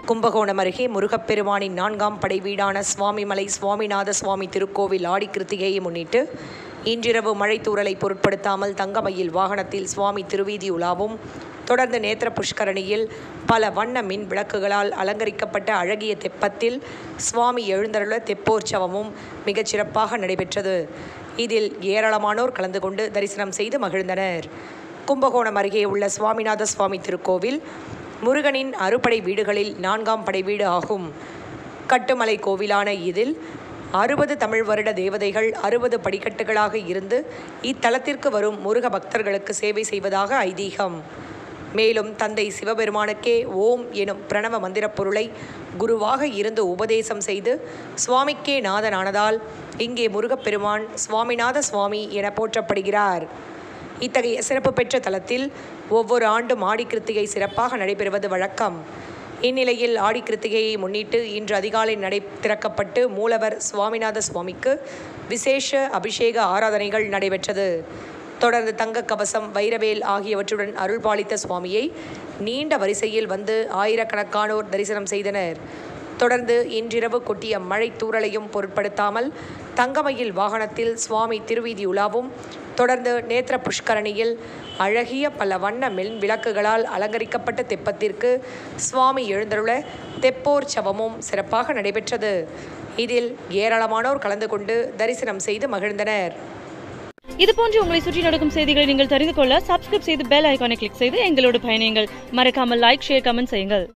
கும்பகோணம் அருகே முருகப்பெருமானின் நான்காம் படை வீடான சுவாமிமலை சுவாமிநாத சுவாமி திருக்கோவில் ஆடி கிருத்திகையை முன்னிட்டு இன்றிரவு மழை தூறலை பொருட்படுத்தாமல் தங்கமயில் வாகனத்தில் சுவாமி திருவீதி உலாவும் தொடர்ந்து நேத்திர புஷ்கரணியில் பல வண்ண மின் விளக்குகளால் அலங்கரிக்கப்பட்ட அழகிய தெப்பத்தில் சுவாமி எழுந்தருள தெப்போற்சவமும் மிகச் சிறப்பாக நடைபெற்றது இதில் ஏராளமானோர் கலந்து கொண்டு தரிசனம் செய்து மகிழ்ந்தனர் கும்பகோணம் அருகே உள்ள சுவாமிநாத சுவாமி திருக்கோவில் முருகனின் அறுபடை வீடுகளில் நான்காம் படை வீடு ஆகும் கட்டுமலை கோவிலான இதில் அறுபது தமிழ் வருட தேவதைகள் அறுபது படிக்கட்டுகளாக இருந்து இத்தலத்திற்கு வரும் முருக பக்தர்களுக்கு சேவை செய்வதாக ஐதீகம் மேலும் தந்தை சிவபெருமானுக்கே ஓம் எனும் பிரணவ மந்திரப் பொருளை குருவாக இருந்து உபதேசம் செய்து சுவாமிக்கே நாதனானதால் இங்கே முருகப்பெருமான் சுவாமிநாத சுவாமி என போற்றப்படுகிறார் இத்தகைய சிறப்பு பெற்ற தலத்தில் ஒவ்வொரு ஆண்டும் ஆடி கிருத்திகை சிறப்பாக நடைபெறுவது வழக்கம் இந்நிலையில் ஆடி கிருத்திகையை முன்னிட்டு இன்று அதிகாலை நடை திறக்கப்பட்டு மூலவர் சுவாமிநாத சுவாமிக்கு விசேஷ அபிஷேக ஆராதனைகள் நடைபெற்றது தொடர்ந்து தங்க கவசம் வைரவேல் ஆகியவற்றுடன் அருள்பாலித்த சுவாமியை நீண்ட வரிசையில் வந்து ஆயிரக்கணக்கானோர் தரிசனம் செய்தனர் தொடர்ந்து இன்றிரவு கொட்டிய மழை தூறலையும் பொருட்படுத்தாமல் தங்கமயில் வாகனத்தில் சுவாமி திருவீதி உலாவும் தொடர்ந்து நேத்திர புஷ்கரணியில் அழகிய பல வண்ண மின் விளக்குகளால் அலங்கரிக்கப்பட்ட தெப்பத்திற்கு சுவாமி எழுந்தருள தெப்போர் சவமும் சிறப்பாக நடைபெற்றது இதில் ஏராளமானோர் கலந்து கொண்டு தரிசனம் செய்து மகிழ்ந்தனர் இது போன்று உங்களை சுற்றி நடக்கும் செய்திகளை நீங்கள் தெரிந்து கொள்ள சப்ஸ்கிரைப் செய்து பெல் ஐகானை கிளிக் செய்து எங்களோடு பயணியுங்கள் மறக்காமல் லைக் ஷேர் கமெண்ட் செய்யுங்கள்